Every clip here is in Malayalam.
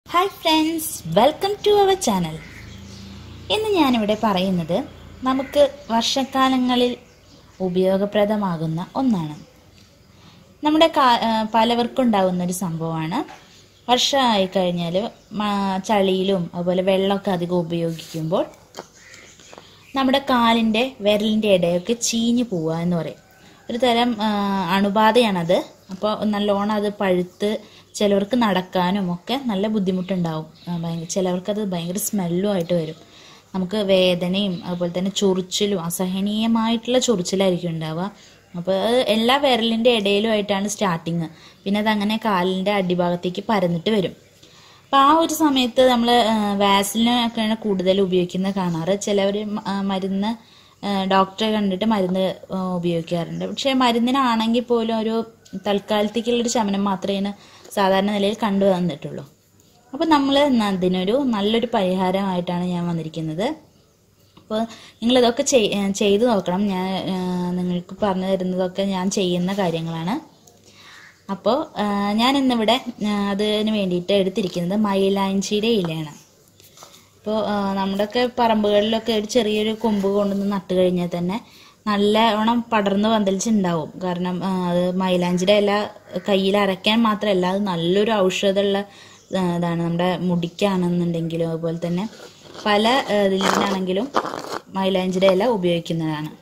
hi friends welcome to our channel ഇന്ന് ഞാനിവിടെ പറയുന്നത് നമുക്ക് വർഷക്കാലങ്ങളിൽ ഉപയോഗപ്രദമാകുന്ന ഒന്നാണ് നമ്മുടെ കാ- ആ, പലവർക്കും ഉണ്ടാകുന്ന ഒരു സംഭവമാണ് വർഷമായി കഴിഞ്ഞാൽ ചളിയിലും അതുപോലെ വെള്ളമൊക്കെ അധികം ഉപയോഗിക്കുമ്പോൾ നമ്മുടെ കാലിൻ്റെ വിരലിൻ്റെ ഇടയൊക്കെ ചീഞ്ഞു പോവുക എന്ന് പറയും ഒരു തരം ആ, അണുബാധയാണത് അപ്പോൾ നല്ലോണം അത് പഴുത്ത് ചിലവർക്ക് നടക്കാനും ഒക്കെ നല്ല ബുദ്ധിമുട്ടുണ്ടാവും ആ, ഭയങ്കര ചിലവർക്കത് ഭയങ്കര സ്മെല്ലും ആയിട്ട് വരും നമുക്ക് വേദനയും അതുപോലെ തന്നെ ചൊറിച്ചിലും അസഹനീയമായിട്ടുള്ള ചൊറിച്ചിലായിരിക്കും ഉണ്ടാവുക അപ്പോൾ അത് എല്ലാ വിരലിൻ്റെ ഇടയിലുമായിട്ടാണ് സ്റ്റാർട്ടിങ് പിന്നെ അതങ്ങനെ കാലിൻ്റെ അടിഭാഗത്തേക്ക് പരന്നിട്ട് വരും അപ്പം ആ ഒരു സമയത്ത് നമ്മൾ വാസലിനൊക്കെയാണ് കൂടുതൽ ഉപയോഗിക്കുന്നത് കാണാറ് ചിലവർ മരുന്ന് ആ, ഡോക്ടറെ കണ്ടിട്ട് മരുന്ന് ആ, ഉപയോഗിക്കാറുണ്ട് പക്ഷേ മരുന്നിനാണെങ്കിൽ പോലും ഒരു തൽക്കാലത്തേക്കുള്ളൊരു ശമനം മാത്രമേ സാധാരണ നിലയിൽ കണ്ടു വന്നിട്ടുള്ളൂ അപ്പോൾ നമ്മൾ അതിനൊരു നല്ലൊരു പരിഹാരമായിട്ടാണ് ഞാൻ വന്നിരിക്കുന്നത് അപ്പോൾ നിങ്ങളിതൊക്കെ ചെയ്- ഏ, ചെയ്തു നോക്കണം ഞാൻ ഏ, നിങ്ങൾക്ക് പറഞ്ഞു തരുന്നതൊക്കെ ഞാൻ ചെയ്യുന്ന കാര്യങ്ങളാണ് അപ്പോൾ ഞാൻ ഇന്നിവിടെ ആ, അതിന് വേണ്ടിയിട്ട് എടുത്തിരിക്കുന്നത് മൈലാഞ്ചിയുടെ ഇലയാണ് ഇപ്പോൾ നമ്മുടെയൊക്കെ പറമ്പുകളിലൊക്കെ ഒരു ചെറിയൊരു കൊമ്പ് കൊണ്ടുവന്ന് നട്ട് കഴിഞ്ഞാൽ തന്നെ നല്ലവണ്ണം പടർന്ന് പന്തലിച്ചുണ്ടാവും കാരണം ആ, അത് മൈലാഞ്ചിയുടെ ഇല കയ്യിൽ അരയ്ക്കാൻ മാത്രമല്ല അത് നല്ലൊരു ഔഷധമുള്ള ആ, ഇതാണ് നമ്മുടെ മുടിക്കാണെന്നുണ്ടെങ്കിലും അതുപോലെ തന്നെ പല ആ, ഇതിലാണെങ്കിലും മൈലാഞ്ചിയുടെ ഇല ഉപയോഗിക്കുന്നതാണ്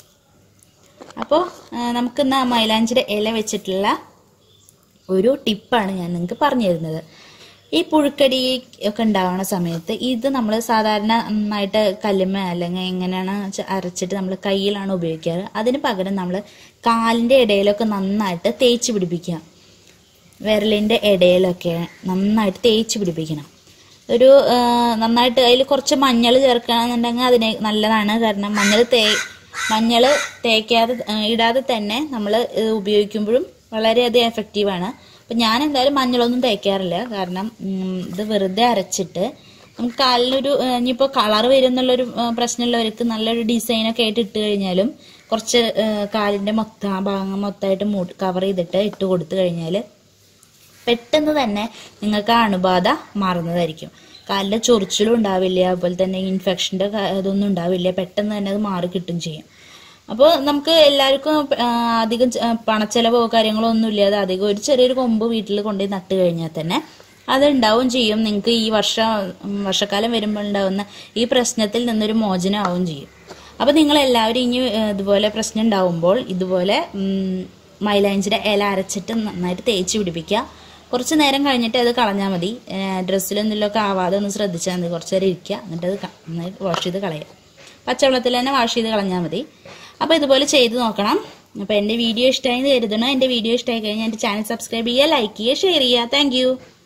അപ്പോൾ നമുക്കിന്ന് ആ മൈലാഞ്ചിയുടെ ഇല വെച്ചിട്ടുള്ള ഒരു ടിപ്പാണ് ഞാൻ നിങ്ങൾക്ക് പറഞ്ഞു തരുന്നത് ഈ പുഴുക്കടി ഒക്കെ ഉണ്ടാവുന്ന സമയത്ത് ഇത് നമ്മൾ സാധാരണ നന്നായിട്ട് കല്ലുമ്മ അല്ലെങ്കിൽ എങ്ങനെയാണ് ച- അരച്ചിട്ട് നമ്മൾ കയ്യിലാണ് ഉപയോഗിക്കാറ് അതിന് പകരം നമ്മൾ കാലിൻ്റെ ഇടയിലൊക്കെ നന്നായിട്ട് തേച്ച് പിടിപ്പിക്കുക വിരലിൻ്റെ ഇടയിലൊക്കെ നന്നായിട്ട് തേച്ച് പിടിപ്പിക്കണം ഒരു ആ, നന്നായിട്ട് അതിൽ കുറച്ച് മഞ്ഞൾ ചേർക്കണമെന്നുണ്ടെങ്കിൽ അതിന് നല്ലതാണ് കാരണം മഞ്ഞൾ തേ മഞ്ഞൾ തേക്കാതെ ആ, ഇടാതെ തന്നെ നമ്മൾ ഉപയോഗിക്കുമ്പോഴും വളരെയധികം എഫക്റ്റീവാണ് അപ്പം ഞാൻ എന്തായാലും മഞ്ഞളൊന്നും തേക്കാറില്ല കാരണം ഉം, ഇത് വെറുതെ അരച്ചിട്ട് നമുക്ക് കാലിനൊരു ആ, ഇനിയിപ്പോൾ കളർ വരും എന്നുള്ളൊരു ആ, പ്രശ്നമുള്ളവർക്ക് നല്ലൊരു ഡിസൈനൊക്കെ ആയിട്ട് ഇട്ട് കഴിഞ്ഞാലും കുറച്ച് ആ, കാലിൻ്റെ മൊത്തം ആ ഭാഗം മൊത്തമായിട്ട് മൂ കവർ ചെയ്തിട്ട് ഇട്ട് കൊടുത്തു കഴിഞ്ഞാൽ പെട്ടെന്ന് തന്നെ നിങ്ങൾക്ക് ആ അണുബാധ മാറുന്നതായിരിക്കും കാലിൻ്റെ ചൊറിച്ചിലും ഉണ്ടാവില്ല അതുപോലെ തന്നെ ഇൻഫെക്ഷൻ്റെ ഇതൊന്നും ഉണ്ടാവില്ല പെട്ടെന്ന് തന്നെ അത് മാറി കിട്ടും ചെയ്യും അപ്പോൾ നമുക്ക് എല്ലാവർക്കും ആ, അധികം ച- ആ, പണച്ചെലവോ കാര്യങ്ങളോ ഒന്നും ഇല്ലാതെ അധികം ഒരു ചെറിയൊരു കൊമ്പ് വീട്ടിൽ കൊണ്ടുപോയി നട്ട് കഴിഞ്ഞാൽ തന്നെ അത് ഉണ്ടാവും ചെയ്യും നിങ്ങൾക്ക് ഈ വർഷം ഉം, വർഷക്കാലം വരുമ്പോൾ ഉണ്ടാവുന്ന ഈ പ്രശ്നത്തിൽ നിന്നൊരു മോചനമാവും ചെയ്യും അപ്പോൾ നിങ്ങൾ എല്ലാവരും ഇനി ഏ, ഇതുപോലെ പ്രശ്നം ഉണ്ടാവുമ്പോൾ ഇതുപോലെ ഉം, മൈലാഞ്ചിയുടെ ഇല അരച്ചിട്ട് നന്നായിട്ട് തേച്ച് പിടിപ്പിക്കുക കുറച്ച് നേരം കഴിഞ്ഞിട്ട് അത് കളഞ്ഞാൽ മതി ഡ്രസ്സിലൊന്നിലൊക്കെ ആവാതെ ഒന്ന് ശ്രദ്ധിച്ചാൽ മതി കുറച്ച് നേരം ഇരിക്കുക എന്നിട്ട് അത് ക- നന്നായിട്ട് വാഷ് ചെയ്ത് കളയുക പച്ചവെള്ളത്തിൽ തന്നെ വാഷ് ചെയ്ത് കളഞ്ഞാൽ മതി അപ്പോൾ ഇതുപോലെ ചെയ്ത് നോക്കണം അപ്പോൾ എൻ്റെ വീഡിയോ ഇഷ്ടമായി കരുതണം എൻ്റെ വീഡിയോ ഇഷ്ടമായി കഴിഞ്ഞാൽ എൻ്റെ ചാനൽ സബ്സ്ക്രൈബ് ചെയ്യുക ലൈക്ക് ചെയ്യുക ഷെയർ ചെയ്യുക താങ്ക്